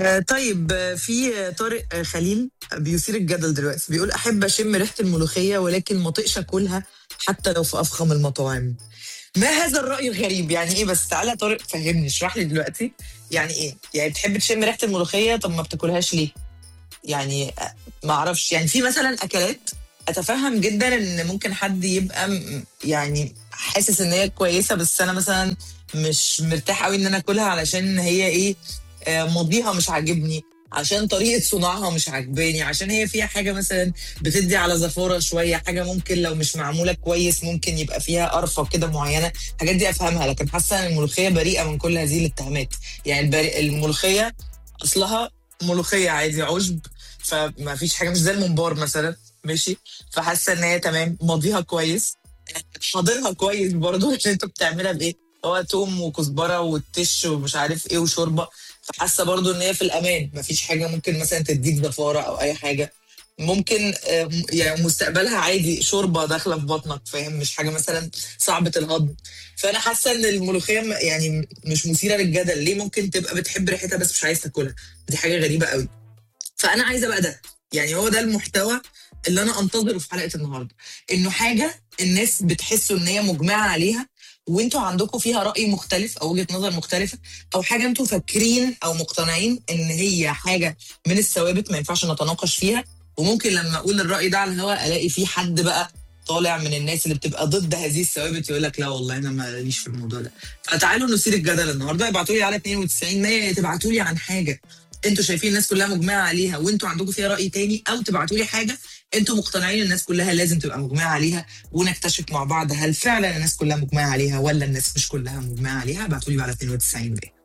آه، طيب آه، في آه، طارق آه، خليل بيثير الجدل دلوقتي بيقول احب اشم ريحه الملوخيه ولكن ما طقش اكلها حتى لو في افخم المطاعم ما هذا الراي الغريب يعني ايه بس تعالى يا طارق فهمني اشرح لي دلوقتي يعني ايه يعني بتحب تشم ريحه الملوخيه طب ما بتاكلهاش ليه يعني آه، ما اعرفش يعني في مثلا اكلات اتفهم جدا ان ممكن حد يبقى م- يعني حاسس ان هي كويسه بس انا مثلا مش مرتاح قوي ان انا اكلها علشان هي ايه آه، ماضيها مش عاجبني عشان طريقه صناعها مش عاجباني عشان هي فيها حاجه مثلا بتدي على زفاره شويه حاجه ممكن لو مش معموله كويس ممكن يبقى فيها قرفه كده معينه الحاجات دي افهمها لكن حاسه ان الملوخيه بريئه من كل هذه الاتهامات يعني البري... الملوخيه اصلها ملوخيه عادي عشب فما فيش حاجه مش زي الممبار مثلا ماشي فحاسه ان هي تمام ماضيها كويس حاضرها كويس برضو عشان انتوا بتعملها بايه هو توم وكزبره والتش ومش عارف ايه وشوربه فحاسه برضو ان هي في الامان مفيش حاجه ممكن مثلا تديك زفاره او اي حاجه ممكن آه، م- يعني مستقبلها عادي شوربه داخله في بطنك فاهم مش حاجه مثلا صعبه الهضم فانا حاسه ان الملوخيه م- يعني م- مش مثيره للجدل ليه ممكن تبقى بتحب ريحتها بس مش عايز تاكلها دي حاجه غريبه قوي فانا عايزه بقى ده يعني هو ده المحتوى اللي انا انتظره في حلقه النهارده انه حاجه الناس بتحسوا ان هي مجمعه عليها وانتوا عندكم فيها راي مختلف او وجهه نظر مختلفه او حاجه انتوا فاكرين او مقتنعين ان هي حاجه من الثوابت ما ينفعش نتناقش فيها وممكن لما اقول الراي ده على الهواء الاقي في حد بقى طالع من الناس اللي بتبقى ضد هذه الثوابت يقول لك لا والله انا ماليش في الموضوع ده فتعالوا نثير الجدل النهارده ابعتوا لي على 92 100 تبعتوا لي عن حاجه انتوا شايفين الناس كلها مجمعه عليها وانتوا عندكم فيها راي تاني او تبعتوا لي حاجه انتوا مقتنعين الناس كلها لازم تبقى مجمعه عليها ونكتشف مع بعض هل فعلا الناس كلها مجمعه عليها ولا الناس مش كلها مجمعه عليها ابعتوا لي على 92 بقى